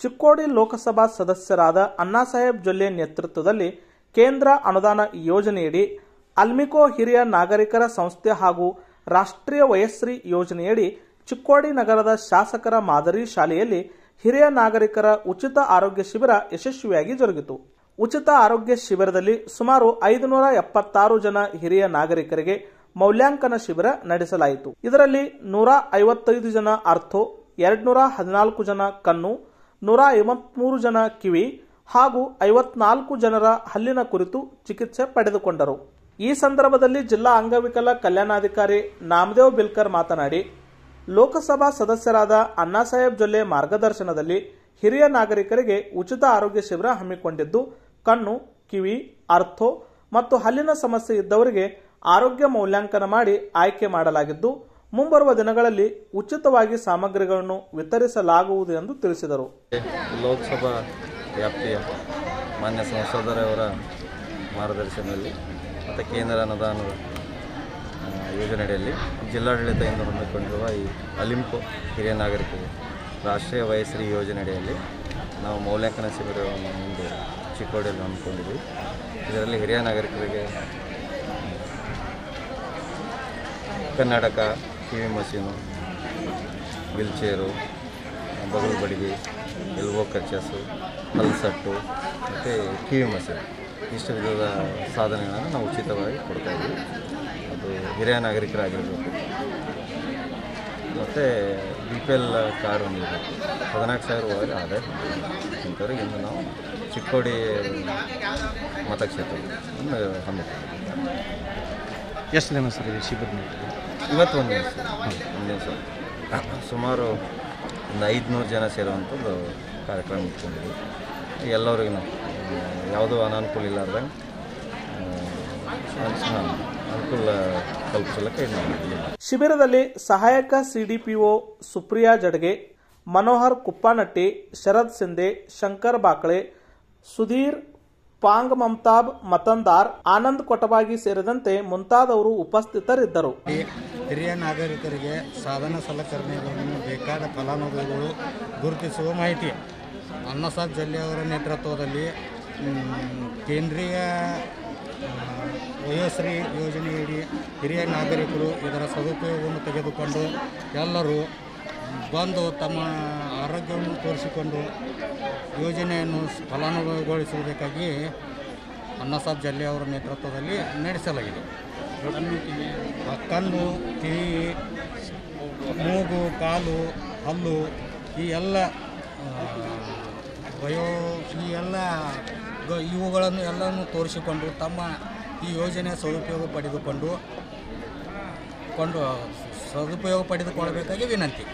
ಚಿಕ್ಕೋಡಿ ಲೋಕಸಭಾ ಸದಸ್ಯರಾದ ಅಣ್ಣಾಸಾಹೇಬ್ ಜೊಲ್ಲೆ ನೇತೃತ್ವದಲ್ಲಿ ಕೇಂದ್ರ ಅನುದಾನ ಯೋಜನೆಯಡಿ ಅಲ್ಮಿಕೋ ಹಿರಿಯ ನಾಗರಿಕರ ಸಂಸ್ಥೆ ಹಾಗೂ ರಾಷ್ಟ್ರೀಯ ವಯಸ್ಶ್ರೀ ಯೋಜನೆಯಡಿ ಚಿಕ್ಕೋಡಿ ನಗರದ ಶಾಸಕರ ಮಾದರಿ ಶಾಲೆಯಲ್ಲಿ ಹಿರಿಯ ನಾಗರಿಕರ ಉಚಿತ ಆರೋಗ್ಯ ಶಿಬಿರ ಯಶಸ್ವಿಯಾಗಿ ಜರುಗಿತು ಉಚಿತ ಆರೋಗ್ಯ ಶಿಬಿರದಲ್ಲಿ ಸುಮಾರು ಐದುನೂರ ಎಪ್ಪತ್ತಾರು ಜನ ಹಿರಿಯ ನಾಗರಿಕರಿಗೆ ಮೌಲ್ಯಾಂಕನ ಶಿಬಿರ ನಡೆಸಲಾಯಿತು ಇದರಲ್ಲಿ ನೂರ ಐವತ್ತೈದು ಜನ ಅರ್ಥೋ ಎರಡ್ನೂರ ಹದಿನಾಲ್ಕು ಜನ ಕಣ್ಣು ನೂರ ಐವತ್ಮೂರು ಜನ ಕಿವಿ ಹಾಗೂ ಐವತ್ನಾಲ್ಕು ಜನರ ಹಲ್ಲಿನ ಕುರಿತು ಚಿಕಿತ್ಸೆ ಪಡೆದುಕೊಂಡರು ಈ ಸಂದರ್ಭದಲ್ಲಿ ಜಿಲ್ಲಾ ಅಂಗವಿಕಲ ಕಲ್ಯಾಣಾಧಿಕಾರಿ ನಾಮದೇವ್ ಬಿಲ್ಕರ್ ಮಾತನಾಡಿ ಲೋಕಸಭಾ ಸದಸ್ಯರಾದ ಅಣ್ಣಾಸಾಹೇಬ್ ಜೊಲ್ಲೆ ಮಾರ್ಗದರ್ಶನದಲ್ಲಿ ಹಿರಿಯ ನಾಗರಿಕರಿಗೆ ಉಚಿತ ಆರೋಗ್ಯ ಶಿಬಿರ ಹಮ್ಮಿಕೊಂಡಿದ್ದು ಕಣ್ಣು ಕಿವಿ ಅರ್ಥೋ ಮತ್ತು ಹಲ್ಲಿನ ಸಮಸ್ಯೆ ಇದ್ದವರಿಗೆ ಆರೋಗ್ಯ ಮೌಲ್ಯಾಂಕನ ಮಾಡಿ ಆಯ್ಕೆ ಮಾಡಲಾಗಿದ್ದು ಮುಂಬರುವ ದಿನಗಳಲ್ಲಿ ಉಚಿತವಾಗಿ ಸಾಮಗ್ರಿಗಳನ್ನು ವಿತರಿಸಲಾಗುವುದು ಎಂದು ತಿಳಿಸಿದರು ಲೋಕಸಭಾ ವ್ಯಾಪ್ತಿಯ ಮಾನ್ಯ ಸಂಸದರವರ ಮಾರ್ಗದರ್ಶನದಲ್ಲಿ ಮತ್ತು ಕೇಂದ್ರ ಅನುದಾನದ ಆ, ಯೋಜನೆಯಡಿಯಲ್ಲಿ ಜಿಲ್ಲಾಡಳಿತದಿಂದ ಹಮ್ಮಿಕೊಂಡಿರುವ ಈ ಅಲಿಂಪೋ ಹಿರಿಯ ನಾಗರಿಕರು ರಾಷ್ಟ್ರೀಯ ವಯಸ್ಸರಿ ಯೋಜನೆಯಡಿಯಲ್ಲಿ ನಾವು ಮೌಲ್ಯಾಂಕನ ಶಿಬಿರವನ್ನು ಮುಂದೆ ಚಿಕ್ಕೋಡಿಯಲ್ಲಿ ಹಮ್ಮಿಕೊಂಡಿದ್ವಿ ಇದರಲ್ಲಿ ಹಿರಿಯ ನಾಗರಿಕರಿಗೆ ಕನ್ನಡಕ ಕಿವಿ ಮಷೀನು ವೀಲ್ಚೇರು ಬಗಲು ಬಡಿಗೆ ಎಲ್ಬೋ ಕರ್ಚಸ್ಸು ಹಲ್ಸಟ್ಟು ಮತ್ತು ಕಿವಿ ಮಷೀನ್ ಇಷ್ಟು ವಿಧದ ಸಾಧನೆಗಳನ್ನು ನಾವು ಉಚಿತವಾಗಿ ಕೊಡ್ತಾಯಿದ್ವಿ ಅದು ಹಿರಿಯ ನಾಗರಿಕರಾಗಿರಬೇಕು ಮತ್ತು ಬಿ ಪಿ ಎಲ್ ಕಾರ್ಡ್ ಹೊಂದಿರಬೇಕು ಹದಿನಾಲ್ಕು ಸಾವಿರ ಒಳಗೆ ಆದಾಯ ಇಂಥವ್ರಿಗೆ ಇನ್ನು ನಾವು ಚಿಕ್ಕೋಡಿ ಮತಕ್ಷೇತ್ರವನ್ನು ಹಮ್ಮಿಕೊಂಡಿದ್ದೀವಿ ಎಷ್ಟು ದಿನ ಸರ್ ಇದು ಶಿಬಿರ ನಡೀತದೆ? ಇವತ್ತು ಒಂದು ದಿವಸ ಒಂದು ದಿವಸ ಸುಮಾರು ಒಂದು ಐದುನೂರು ಜನ ಸೇರುವಂಥದ್ದು ಕಾರ್ಯಕ್ರಮ ಇಟ್ಕೊಂಡಿದ್ವಿ ಎಲ್ಲರಿಗೂ ಯಾವುದೂ ಅನಾನುಕೂಲ ಇಲ್ಲಾರ್ದಂಗೆ ಆ, ಅನುಕೂಲ ಕಲ್ಪಿಸಲಿಕ್ಕೆ ಇದು ಮಾಡಿದ್ವಿ ಶಿಬಿರದಲ್ಲಿ ಸಹಾಯಕ ಸಿಡಿಪಿಒ ಸುಪ್ರಿಯಾ ಜಡ್ಗೆ ಮನೋಹರ್ ಕುಪ್ಪಾನಟ್ಟಿ ಶರದ್ ಸಿಂಧೆ ಶಂಕರ್ ಬಾಕಳೆ ಸುಧೀರ್ ಪಾಂಗ್ ಮಮತಾಬ್ ಮತಂದಾರ್ ಆನಂದ್ ಕೊಟಬಾಗಿ ಸೇರಿದಂತೆ ಮುಂತಾದವರು ಉಪಸ್ಥಿತರಿದ್ದರು ಹಿರಿಯ ನಾಗರಿಕರಿಗೆ ಸಾಧನ ಸಲಕರಣೆಗಳನ್ನು ಬೇಕಾದ ಫಲಾನುಭವಿಗಳು ಗುರುತಿಸುವ ಮಾಹಿತಿ ಅನ್ನಸಾಬ್ ಜಲ್ಲಿ ಅವರ ನೇತೃತ್ವದಲ್ಲಿ ಮ್, ಕೇಂದ್ರೀಯ ಆ, ವಯೋಶ್ರೀ ಯೋಜನೆಯಡಿ ಹಿರಿಯ ನಾಗರಿಕರು ಇದರ ಸದುಪಯೋಗವನ್ನು ತೆಗೆದುಕೊಂಡು ಎಲ್ಲರೂ ಬಂದು ತಮ್ಮ ಆರೋಗ್ಯವನ್ನು ತೋರಿಸಿಕೊಂಡು ಯೋಜನೆಯನ್ನು ಫಲಾನುಭವಿಗೊಳಿಸಬೇಕಾಗಿ ಅನ್ನಸಾಬ್ ಜಲ್ಲಿ ಅವರ ನೇತೃತ್ವದಲ್ಲಿ ನಡೆಸಲಾಗಿದೆ ಆ ಕಣ್ಣು ಕಿವಿ ಮೂಗು ಕಾಲು ಹಲ್ಲು ಈ ಎಲ್ಲ ಆ, ವಯೋ ಈ ಎಲ್ಲ ಗ- ಇವುಗಳನ್ನು ಎಲ್ಲವನ್ನು ತೋರಿಸಿಕೊಂಡು ತಮ್ಮ ಈ ಯೋಜನೆಯ ಸದುಪಯೋಗ ಪಡೆದುಕೊಂಡು ಕೊಂಡು ಸದುಪಯೋಗ ಪಡೆದುಕೊಳ್ಳಬೇಕಾಗಿ ವಿನಂತಿ